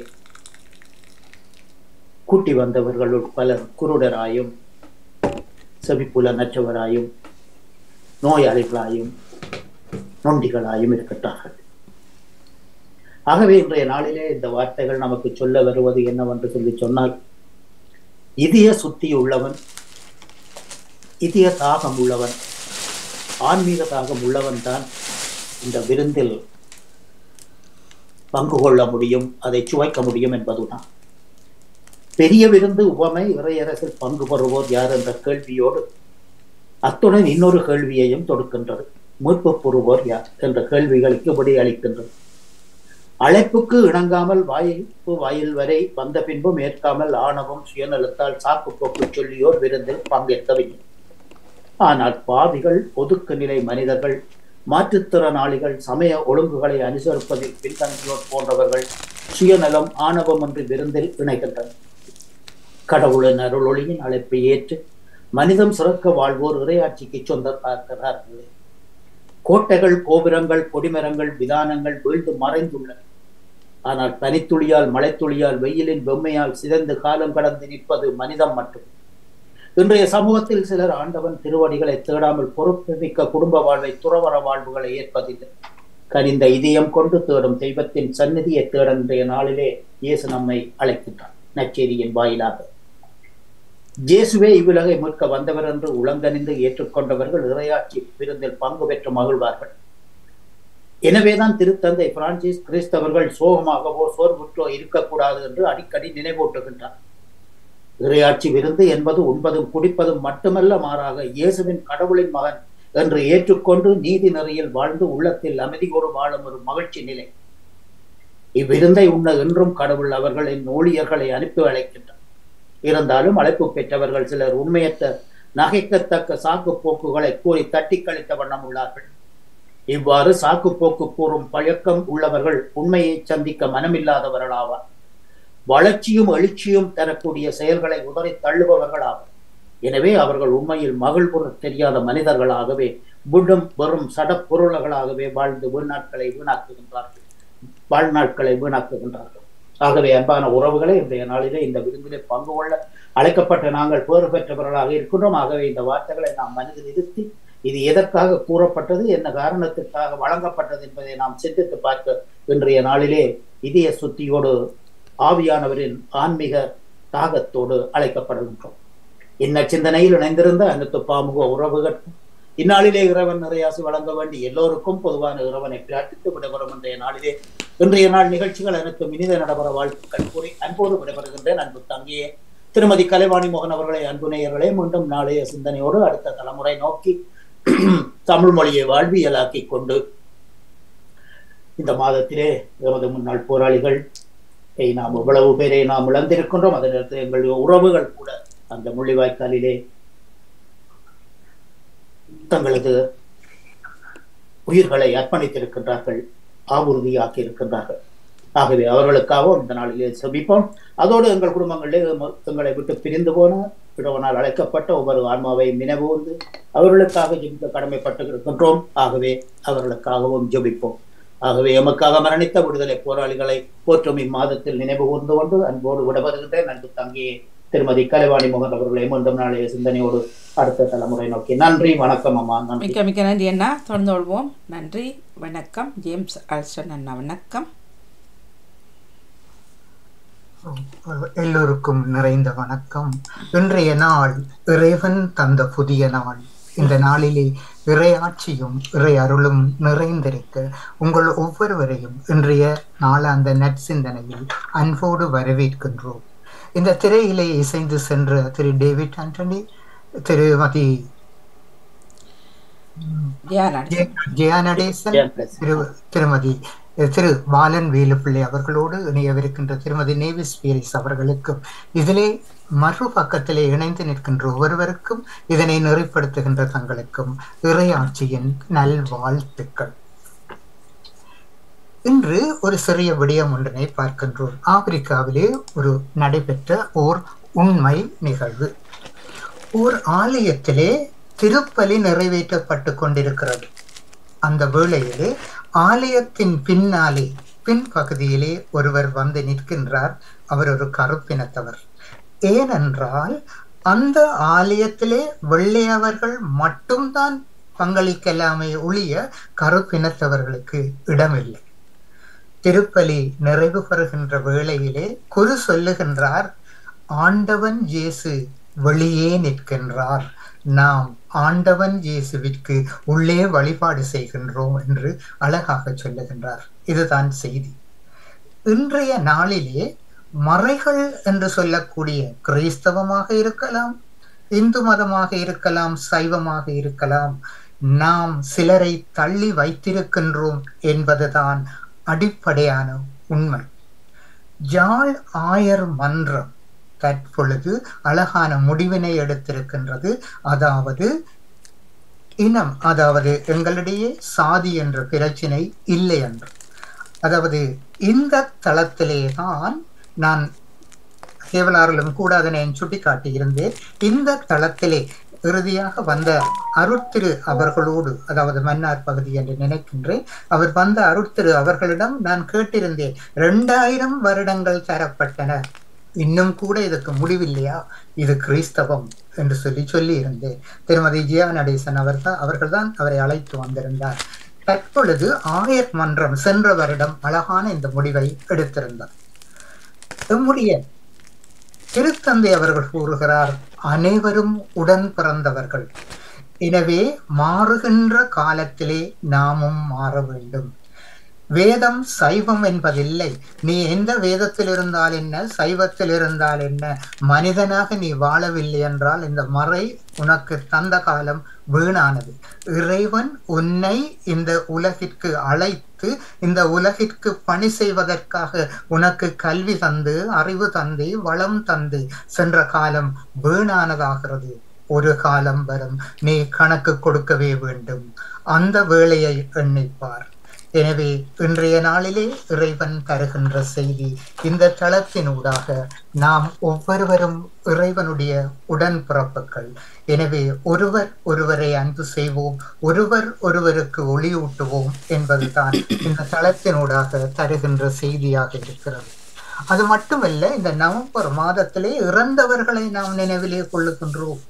கூட்டி வந்தவர்களுள் பலர் குருடராயும் செவிப்புலனற்றவராயும் நோயாளிகளாயும் நொண்டிகளாயும் இருக்கட்டார்கள் ஆகவே இன்றைய நாளிலே இந்த வார்த்தைகள் நமக்கு சொல்ல வருவது என்னவென்று சொல்லி சொன்னால் இதய சுத்தி உள்ளவன் இதய தாகம் உள்ளவன் ஆன்மீக தாகம் உள்ளவன் தான் இந்த விருந்தில் பங்கு கொள்ள முடியும் அதை சுவைக்க முடியும் என்பதுதான் பெரிய விருந்து உவமை இறையரசில் பங்கு பெறுவோர் யார் என்ற கேள்வியோடு அத்துடன் இன்னொரு கேள்வியையும் தொடுக்கின்றது மீட்பு பெறுவோர் யார் என்ற கேள்விகளுக்கு விடை அளிக்கின்றது அழைப்புக்கு இணங்காமல் வாய்ப்பு வாயில் வரை வந்த பின்பும் ஏற்காமல் ஆணவம் சுயநலத்தால் சாக்கு போக்கு சொல்லியோர் விருந்தில் பங்கேற்கவில்லை ஆனால் பாவிகள் ஒதுக்கு நிலை மனிதர்கள் மாற்றுத்திறனாளிகள் சமய ஒழுங்குகளை அனுசரிப்பதில் பின்தங்கியோர் போன்றவர்கள் சுயநலம் ஆணவமின்றி விருந்தில் இணைகின்றனர் கடவுளின் அருளொளியின் அழைப்பை ஏற்று மனிதம் சிறக்க வாழ்வோர் இறையாட்சிக்கு சொந்தக்காரர்களே கோட்டைகள் கோபுரங்கள் கொடிமரங்கள் விதானங்கள் வீழ்ந்து மறைந்துள்ளன ஆனால் பனித்துளியால் மழைத்துளியால் வெயிலின் வெம்மையால் சிதைந்து காலம் கடந்து நிற்பது மனிதம் மட்டும் இன்றைய சமூகத்தில் சிலர் ஆண்டவன் திருவடிகளை தேடாமல் பொறுப்புமிக்க குடும்ப வாழ்வை துறவர வாழ்வுகளை ஏற்பதில்லை கனிந்த இதயம் கொண்டு தேடும் தெய்வத்தின் சந்நிதியை தேட இன்றைய நாளிலே இயேசு நம்மை அழைக்கின்றார் நச்செய்தியின் வாயிலாக இயேசுவே இவ்வுலகை மீட்க வந்தவர் என்று உளங்கனிந்து ஏற்றுக்கொண்டவர்கள் இறையாட்சி விருந்தில் பங்கு பெற்று மகிழ்வார்கள் எனவேதான் திருத்தந்தை பிரான்சிஸ் கிறிஸ்தவர்கள் சோகமாகவோ சோர்வுற்றோ இருக்கக்கூடாது என்று அடிக்கடி நினைவூட்டுகின்றார் இறையாட்சி விருந்து என்பது உண்பதும் குடிப்பதும் மட்டுமல்ல மாறாக இயேசுவின் கடவுளின் மகன் என்று ஏற்றுக்கொண்டு நீதி நெறியில் வாழ்ந்து உள்ளத்தில் அமைதியோடு வாழும் ஒரு மகிழ்ச்சி நிலை இவ்விருந்தை உண்ண என்றும் கடவுள் அவர்களின் ஊழியர்களை அனுப்பி அழைக்கின்றார் இருந்தாலும் அழைப்பு பெற்றவர்கள் சிலர் உண்மையற்ற நகைக்கத்தக்க சாக்கு போக்குகளை கூறி தட்டி கழித்த வண்ணம் உள்ளார்கள் இவ்வாறு சாக்கு போக்கு கூறும் பழக்கம் உள்ளவர்கள் உண்மையை சந்திக்க மனமில்லாதவர்களாவார் வளர்ச்சியும் எழுச்சியும் தரக்கூடிய செயல்களை உதறி தள்ளுபவர்கள் ஆவர் எனவே அவர்கள் உண்மையில் மகிழ்வுற தெரியாத மனிதர்களாகவே விடும் வெறும் சடப்பொருள்களாகவே வாழ்ந்து வீணாட்களை வீணாக்குகின்றார்கள் வாழ்நாட்களை வீணாக்குகின்றார்கள் ஆகவே அன்பான உறவுகளை இன்றைய நாளிலே இந்த விருந்திலே பங்கு கொள்ள அழைக்கப்பட்ட நாங்கள் பேறு பெற்றவர்களாக இருக்கின்றோம் ஆகவே இந்த வார்த்தைகளை நாம் மனதில் இருத்தி இது எதற்காக கூறப்பட்டது என்ன காரணத்திற்காக வழங்கப்பட்டது என்பதை நாம் சிந்தித்து பார்க்க இன்றைய நாளிலே இதய சுத்தியோடு ஆவியானவரின் ஆன்மீக தாகத்தோடு அழைக்கப்படுகின்றோம் இன்ன சிந்தனையில் இணைந்திருந்த அனைத்து பாமுக உறவுகள் இந்நாளிலே இறைவன் நிறையாசி வழங்க வேண்டி எல்லோருக்கும் பொதுவான இறைவனை பிரார்த்தித்து விடைபெறும் இன்றைய நாளிலே இன்றைய நாள் நிகழ்ச்சிகள் அனைத்தும் இனித நடைபெற வாழ்த்துக்கள் கூறி அன்போடு விடைபெறுகின்றேன் அன்பு தங்கியே திருமதி கலைவாணி மோகன் அவர்களை அன்பு நேயர்களே மீண்டும் நாளைய சிந்தனையோடு அடுத்த தலைமுறை நோக்கி தமிழ் மொழியை வாழ்வியலாக்கி கொண்டு இந்த மாதத்திலே எமது முன்னாள் போராளிகள் நாம் இவ்வளவு பேரை நாம் இழந்திருக்கின்றோம் அதே நேரத்தில் எங்களுடைய உறவுகள் கூட அந்த முள்ளிவாய்க்காலிலே தங்களது உயிர்களை அர்ப்பணித்திருக்கின்றார்கள் ஆவுறுதியாக்கி இருக்கின்றார்கள் ஆகவே அவர்களுக்காகவும் இந்த நாளிலே செபிப்போம் அதோடு எங்கள் குடும்பங்களிலே எங்களை விட்டு பிரிந்து போன விடவனால் அழைக்கப்பட்ட ஒவ்வொரு ஆன்மாவை நினைவுந்து அவர்களுக்காக ஜெபிக்க கடமைப்பட்டு இருக்கின்றோம் ஆகவே அவர்களுக்காகவும் ஜெபிப்போம் ஆகவே எமக்காக மரணித்த விடுதலை போராளிகளை போற்றும் இம்மாதத்தில் நினைவு கூர்ந்து கொண்டு அன்போடு விடப்படுகின்றேன் அன்பு தங்கியே திருமதி கலைவாணி மோகன் அவர்களை மீண்டும் நாளைய சிந்தனையோடு அடுத்த தலைமுறை நோக்கி நன்றி வணக்கம் அம்மா நன்றி மிக்க மிக்க நன்றி அண்ணா தொடர்ந்து கொள்வோம் நன்றி வணக்கம் ஜேம்ஸ் அல்சன் அண்ணா வணக்கம் எல்லோருக்கும் நிறைந்த வணக்கம் இன்றைய நாள் இறைவன் தந்த புதிய நாள் இந்த நாளிலே இறையாட்சியும் இறை அருளும் நிறைந்திருக்க உங்கள் ஒவ்வொருவரையும் இன்றைய நாளாந்த நற்சிந்தனையில் அன்போடு வரவேற்கின்றோம் இந்த திரையிலே இசைந்து சென்ற திரு டேவிட் ஆண்டனி திருமதி தியானா ஜெய- ஜெயா நடேசன் ஜெயா நடேசன். திரு திருமதி திரு பாலன் வேலுப்பிள்ளை அவர்களோடு இணையவிருக்கின்ற திருமதி நேவிஸ் பீரிஸ் அவர்களுக்கும் இதிலே மறுபக்கத்திலே இணைந்து நிற்கின்ற ஒவ்வொருவருக்கும் இதனை நெறிப்படுத்துகின்ற தங்களுக்கும் இறையாட்சியின் நல்வாழ்த்துக்கள் இன்று ஒரு சிறிய விடயம் ஒன்றினை பார்க்கின்றோம் ஆப்பிரிக்காவிலே ஒரு நடைபெற்ற ஓர் உண்மை நிகழ்வு ஓர் ஆலயத்திலே திருப்பலி நிறைவேற்றப்பட்டு கொண்டிருக்கிறது அந்த வேளையிலே ஆலயத்தின் பின்னாலே பின்பகுதியிலே ஒருவர் வந்து நிற்கின்றார் அவர் ஒரு கருப்பினத்தவர் ஏனென்றால் அந்த ஆலயத்திலே வெள்ளையவர்கள் மட்டும்தான் பங்களிக்கலாமே ஒழிய கருப்பினத்தவர்களுக்கு இடமில்லை திருப்பலி நிறைவு பெறுகின்ற வேளையிலே குரு சொல்லுகின்றார் ஆண்டவன் இயேசு வெளியே நிற்கின்றார் நாம் ஆண்டவன் இயேசுவிற்கு உள்ளே வழிபாடு செய்கின்றோம் என்று அழகாக சொல்லுகின்றார் இதுதான் செய்தி இன்றைய நாளிலே மறைகள் என்று சொல்லக்கூடிய கிறிஸ்தவமாக இருக்கலாம் இந்து மதமாக இருக்கலாம் சைவமாக இருக்கலாம் நாம் சிலரை தள்ளி வைத்திருக்கின்றோம் என்பதுதான் அடிப்படையான உண்மை ஜாழ் ஆயர் மன்றம் தற்பொழுது அழகான முடிவினை எடுத்திருக்கின்றது அதாவது இனம் அதாவது எங்களிடையே சாதி என்ற பிரச்சினை இல்லை என்று அதாவது இந்த தளத்திலே தான் நான் கேவலாரிலும் கூட அதனை சுட்டிக்காட்டி இருந்தேன் இந்த தளத்திலே இறுதியாக வந்த அருட்திரு அவர்களோடு அதாவது மன்னார் பகுதி என்று நினைக்கின்றேன் அவர் வந்த அருட்திரு அவர்களிடம் நான் கேட்டிருந்தேன் இரண்டாயிரம் வருடங்கள் தரப்பட்டன இன்னும் கூட இதுக்கு முடிவில்லையா இது கிறிஸ்தவம் என்று சொல்லி சொல்லி இருந்தேன் திருமதி ஜியா நடேசன் அவர் தான் அவர்கள் தான் அவரை அழைத்து வந்திருந்தார் தற்பொழுது ஆயர் மன்றம் சென்ற வருடம் அழகான இந்த முடிவை எடுத்திருந்தார் நம்முடைய திருத்தந்தை அவர்கள் கூறுகிறார் அனைவரும் உடன் பிறந்தவர்கள் எனவே மாறுகின்ற காலத்திலே நாமும் மாற வேண்டும் வேதம் சைவம் என்பதில்லை நீ எந்த வேதத்தில் இருந்தால் என்ன சைவத்தில் இருந்தால் என்ன மனிதனாக நீ வாழவில்லை என்றால் இந்த மறை உனக்கு தந்த காலம் வீணானது இறைவன் உன்னை இந்த உலகிற்கு அழைத்து இந்த உலகிற்கு பணி செய்வதற்காக உனக்கு கல்வி தந்து அறிவு தந்து வளம் தந்து சென்ற காலம் வீணானதாகிறது ஒரு காலம் வரும் நீ கணக்கு கொடுக்கவே வேண்டும் அந்த வேளையை எண்ணிப்பார் எனவே இன்றைய நாளிலே இறைவன் தருகின்ற செய்தி இந்த தளத்தினூடாக நாம் ஒவ்வொருவரும் இறைவனுடைய உடன்பிறப்புகள் எனவே ஒருவர் ஒருவரை அன்பு செய்வோம் ஒருவர் ஒருவருக்கு ஒளியூட்டுவோம் என்பதுதான் இந்த தளத்தினூடாக தருகின்ற செய்தியாக இருக்கிறது அது மட்டுமல்ல இந்த நவம்பர் மாதத்திலே இறந்தவர்களை நாம் நினைவிலே கொள்ளுகின்றோம்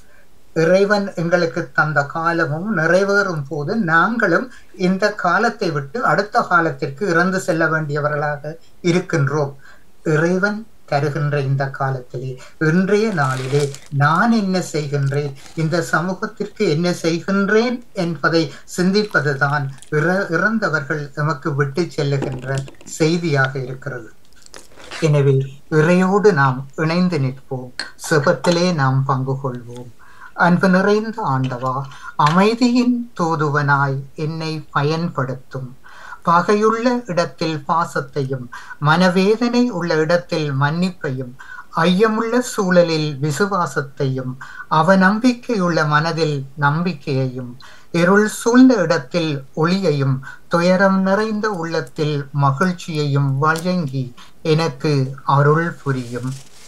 இறைவன் எங்களுக்கு தந்த காலமும் நிறைவேறும் போது நாங்களும் இந்த காலத்தை விட்டு அடுத்த காலத்திற்கு இறந்து செல்ல வேண்டியவர்களாக இருக்கின்றோம் இறைவன் தருகின்ற இந்த காலத்திலே இன்றைய நாளிலே நான் என்ன செய்கின்றேன் இந்த சமூகத்திற்கு என்ன செய்கின்றேன் என்பதை சிந்திப்பதுதான் இற இறந்தவர்கள் எமக்கு விட்டு செல்லுகின்ற செய்தியாக இருக்கிறது எனவே இறையோடு நாம் இணைந்து நிற்போம் சுபத்திலே நாம் பங்கு கொள்வோம் அன்பு நிறைந்த ஆண்டவா அமைதியின் தூதுவனாய் என்னை பயன்படுத்தும் பகையுள்ள இடத்தில் பாசத்தையும் மனவேதனை உள்ள இடத்தில் மன்னிப்பையும் ஐயமுள்ள சூழலில் விசுவாசத்தையும் அவநம்பிக்கையுள்ள மனதில் நம்பிக்கையையும் இருள் சூழ்ந்த இடத்தில் ஒளியையும் துயரம் நிறைந்த உள்ளத்தில் மகிழ்ச்சியையும் வழங்கி எனக்கு அருள் புரியும்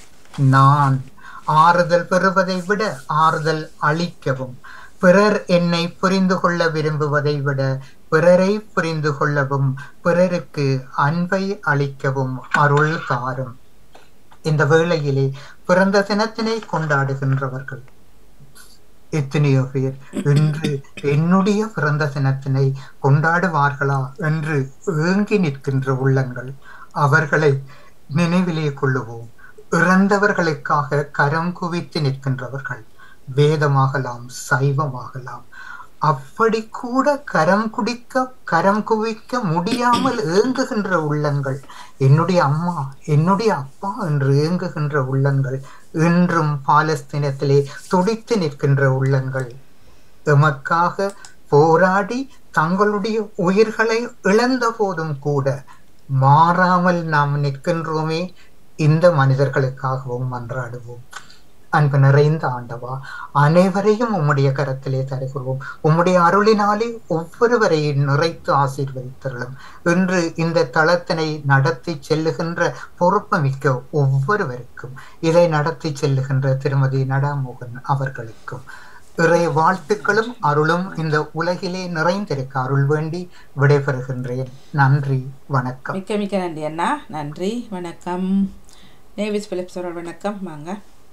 நான் ஆறுதல் பெறுவதை விட ஆறுதல் அளிக்கவும் பிறர் என்னை புரிந்து கொள்ள விரும்புவதை விட பிறரை புரிந்து கொள்ளவும் பிறருக்கு அன்பை அளிக்கவும் அருள் தாரும் இந்த வேளையிலே பிறந்த தினத்தினை கொண்டாடுகின்றவர்கள் எத்தனையோ பேர் இன்று என்னுடைய பிறந்த தினத்தினை கொண்டாடுவார்களா என்று ஏங்கி நிற்கின்ற உள்ளங்கள் அவர்களை நினைவிலே கொள்ளுவோம் இறந்தவர்களுக்காக கரம் குவித்து நிற்கின்றவர்கள் வேதமாகலாம் சைவமாகலாம் அப்படி கூட கரம் குடிக்க கரம் குவிக்க முடியாமல் ஏங்குகின்ற உள்ளங்கள் என்னுடைய அம்மா என்னுடைய அப்பா என்று ஏங்குகின்ற உள்ளங்கள் இன்றும் பாலஸ்தீனத்திலே துடித்து நிற்கின்ற உள்ளங்கள் எமக்காக போராடி தங்களுடைய உயிர்களை இழந்த போதும் கூட மாறாமல் நாம் நிற்கின்றோமே இந்த மனிதர்களுக்காகவும் மன்றாடுவோம் அன்பு நிறைந்த ஆண்டவா அனைவரையும் உம்முடைய கரத்திலே தருகிறோம் உம்முடைய அருளினாலே ஒவ்வொருவரையும் நிறைத்து ஆசீர்வதித்தருளும் இன்று இந்த தளத்தினை நடத்தி செல்லுகின்ற பொறுப்பு மிக்க ஒவ்வொருவருக்கும் இதை நடத்தி செல்லுகின்ற திருமதி நடாமோகன் அவர்களுக்கும் இறை வாழ்த்துக்களும் அருளும் இந்த உலகிலே நிறைந்திருக்க அருள் வேண்டி விடைபெறுகின்றேன் நன்றி வணக்கம் மிக்க மிக்க நன்றி அண்ணா நன்றி வணக்கம் நேவிஸ் பிலிப்ஸ் அவர்கள் வணக்கம் வாங்க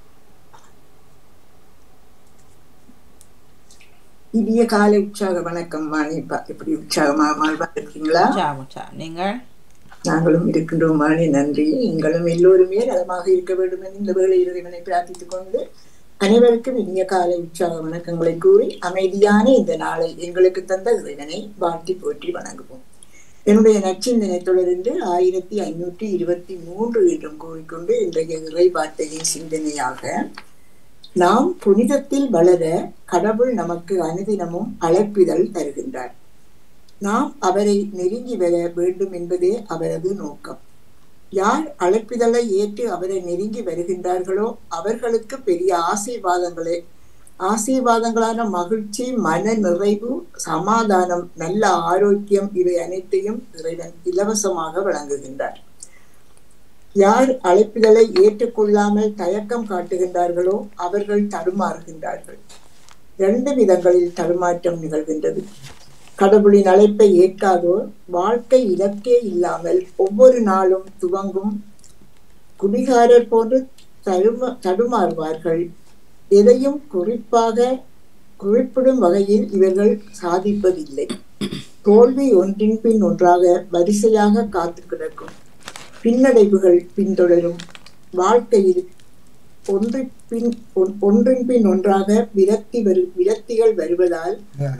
இனிய காலை உற்சாக வணக்கம் வாணி பா- எப்படி உற்சாகமாக மால்பா இருக்கீங்களா உற்சாகம் உற்சாகம் நீங்கள் நாங்களும் இருக்கின்றோம் வாணி நன்றி நீங்களும் எல்லோருமே நலமாக இருக்க வேண்டும் என்று இந்த வேளை இறைவனை பிரார்த்தித்துக் கொண்டு அனைவருக்கும் இனிய காலை உற்சாக வணக்கங்களை கூறி அமைதியான இந்த நாளை எங்களுக்கு தந்த இறைவனை வாழ்த்தி போற்றி வணங்குவோம் என்னுடைய நச்சிந்தனை தொடர்ந்து ஆயிரத்தி ஐநூற்றி இருபத்தி மூன்று என்றும் கூறிக்கொண்டு இன்றைய இறை வார்த்தையின் சிந்தனையாக நாம் புனிதத்தில் வளர கடவுள் நமக்கு அனுதினமும் அழைப்பிதழ் தருகின்றார் நாம் அவரை நெருங்கி வர வேண்டும் என்பதே அவரது நோக்கம் யார் அழைப்பிதழை ஏற்று அவரை நெருங்கி வருகின்றார்களோ அவர்களுக்கு பெரிய ஆசீர்வாதங்களே ஆசீர்வாதங்களான மகிழ்ச்சி மன நிறைவு சமாதானம் நல்ல ஆரோக்கியம் இவை அனைத்தையும் இறைவன் இலவசமாக வழங்குகின்றார் யார் அழைப்பிதழை ஏற்றுக்கொள்ளாமல் தயக்கம் காட்டுகின்றார்களோ அவர்கள் தடுமாறுகின்றார்கள் இரண்டு விதங்களில் தடுமாற்றம் நிகழ்கின்றது கடவுளின் அழைப்பை ஏற்காதோர் வாழ்க்கை இலக்கே இல்லாமல் ஒவ்வொரு நாளும் துவங்கும் குடிகாரர் போன்று தடுமா தடுமாறுவார்கள் எதையும் குறிப்பாக குறிப்பிடும் வகையில் இவர்கள் சாதிப்பதில்லை தோல்வி ஒன்றின் பின் ஒன்றாக வரிசையாக காத்து கிடக்கும் பின்னடைவுகள் பின்தொடரும் வாழ்க்கையில் ஒன்றின் பின் ஒன்- ஒன்றின் பின் ஒன்றாக விரக்தி வரு விரக்திகள் வருவதால்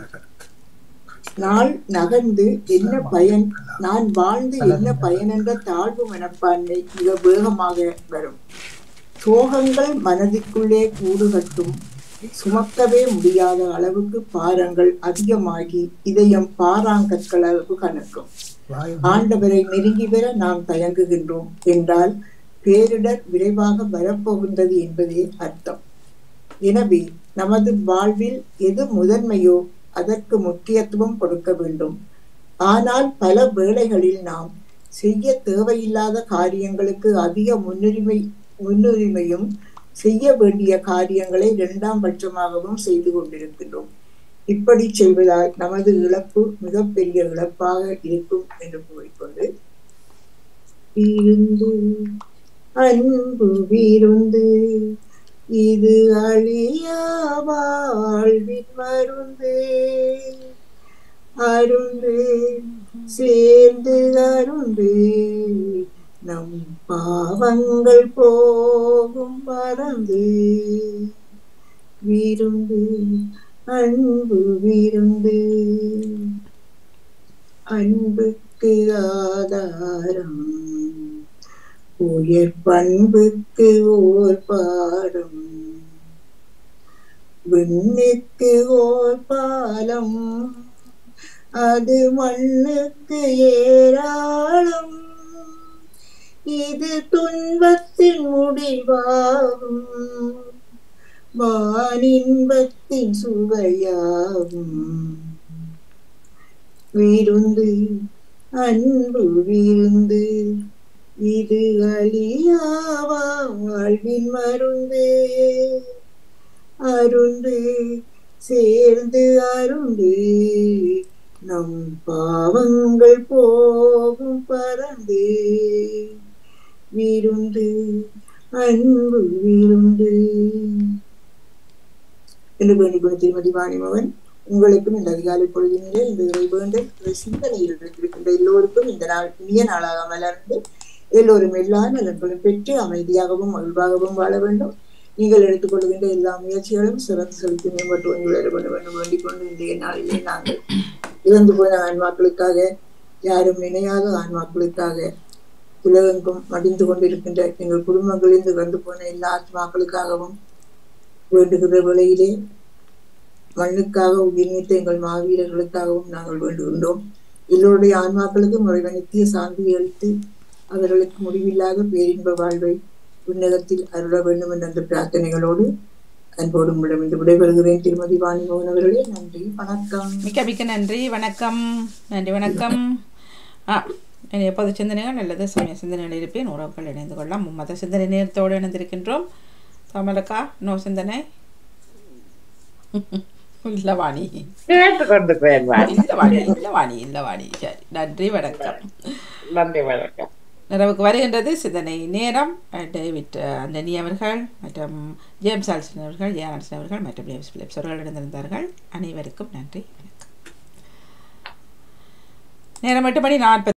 நாள் நகர்ந்து என்ன பயன் நான் வாழ்ந்து என்ன பயன் என்ற தாழ்வு மனப்பான்மை மிக வேகமாக வரும் சோகங்கள் மனதிற்குள்ளே கூடு கட்டும் சுமக்கவே முடியாத அளவுக்கு பாரங்கள் அதிகமாகி இதயம் பாராங்கற்கள் அளவு கணக்கும் ஆண்டவரை நெருங்கி வர நாம் தயங்குகின்றோம் என்றால் பேரிடர் விரைவாக வரப்போகின்றது என்பதே அர்த்தம் எனவே நமது வாழ்வில் எது முதன்மையோ அதற்கு முக்கியத்துவம் கொடுக்க வேண்டும் ஆனால் பல வேளைகளில் நாம் செய்ய தேவையில்லாத காரியங்களுக்கு அதிக முன்னுரிமை முன்னுரிமையும் செய்ய வேண்டிய காரியங்களை இரண்டாம் பட்சமாகவும் செய்து கொண்டிருக்கின்றோம் இப்படி செய்வதால் நமது இழப்பு மிகப்பெரிய இழப்பாக இருக்கும் என்று கூறிக்கொண்டு இருந்து அன்பு விருந்து இது அழியா வாழ்வின் மருந்து அருந்து சேர்ந்து அருந்து நம் பாவங்கள் போகும் மறந்து விருந்து அன்பு விருந்து அன்புக்கு ஆதாரம் உயர் பண்புக்கு ஓர் பாடம் விண்ணுக்கு ஓர் பாலம் அது மண்ணுக்கு ஏராளம் இது துன்பத்தின் முடிவாகும் வானின்பத்தின் சுவையாகும் விருந்து அன்பு விருந்து இது அழியாவா வாழ்வின் மருந்து அருந்து சேர்ந்து அருந்து நம் பாவங்கள் போகும் பறந்து விருந்து அன்பு விருந்து என்று வேண்டிக் கொண்டு திருமதி வாணிமவன் உங்களுக்கும் இந்த அதிகாலை பொழுதினிலே இந்த இறை வேண்டல் இறை சிந்தனையில் இருக்கின்ற எல்லோருக்கும் இந்த நாள் இனிய நாளாக மலர்ந்து எல்லோரும் எல்லா நலன்களும் பெற்று அமைதியாகவும் மகிழ்வாகவும் வாழ வேண்டும் நீங்கள் எடுத்துக்கொள்கின்ற எல்லா முயற்சிகளும் சிறந்து செலுத்தி மேம்பட்டு வந்து வர வேண்டும் என்று வேண்டிக் கொண்டு இன்றைய நாளிலே நாங்கள் இறந்து போன ஆன்மாக்களுக்காக யாரும் நினையாத ஆன்மாக்களுக்காக உலகெங்கும் மடிந்து கொண்டிருக்கின்ற எங்கள் குடும்பங்களில் இறந்து போன எல்லா ஆத்மாக்களுக்காகவும் வேண்டுகிற வேளையிலே மண்ணுக்காக உயிர் நீத்த எங்கள் மாவீரர்களுக்காகவும் நாங்கள் வேண்டுகின்றோம் எல்லோருடைய ஆன்மாக்களுக்கும் இறைவன் நித்திய சாந்தி அளித்து அவர்களுக்கு முடிவில்லாத பேரின்ப வாழ்வை விண்ணகத்தில் அருள வேண்டும் என்ற அந்த பிரார்த்தனைகளோடு அன்போடு உங்களிடம் இன்று விடைபெறுகிறேன் திருமதி வாணிமோகன் அவர்களே நன்றி வணக்கம் மிக்க மிக்க நன்றி வணக்கம் நன்றி வணக்கம் ஆ என்னுடைய பொது சிந்தனைகள் அல்லது சமய சிந்தனைகள் இருப்பேன் உறவுகள் இணைந்து கொள்ளலாம் மத சிந்தனை நேரத்தோடு இணைந்திருக்கின்றோம் தமிழக்கா நோ சிந்தனை இல்ல வாணி கேட்டுக்கொண்டு போயிருவார் இல்ல வாணி இல்ல வாணி இல்ல வாணி சரி நன்றி வணக்கம் நன்றி வணக்கம் நிறைவுக்கு வருகின்றது சிந்தனை நேரம் அஹ், டேவிட் அஹ், அண்டனி அவர்கள் மற்றும் ஜேம்ஸ் ஆல்சன் அவர்கள் ஏ ஆல்சன் அவர்கள் மற்றும் ஜேம்ஸ் பிலிப்ஸ் அவர்கள் இணைந்திருந்தார்கள் அனைவருக்கும் நன்றி வணக்கம் நேரம் எட்டு மணி நாற்பது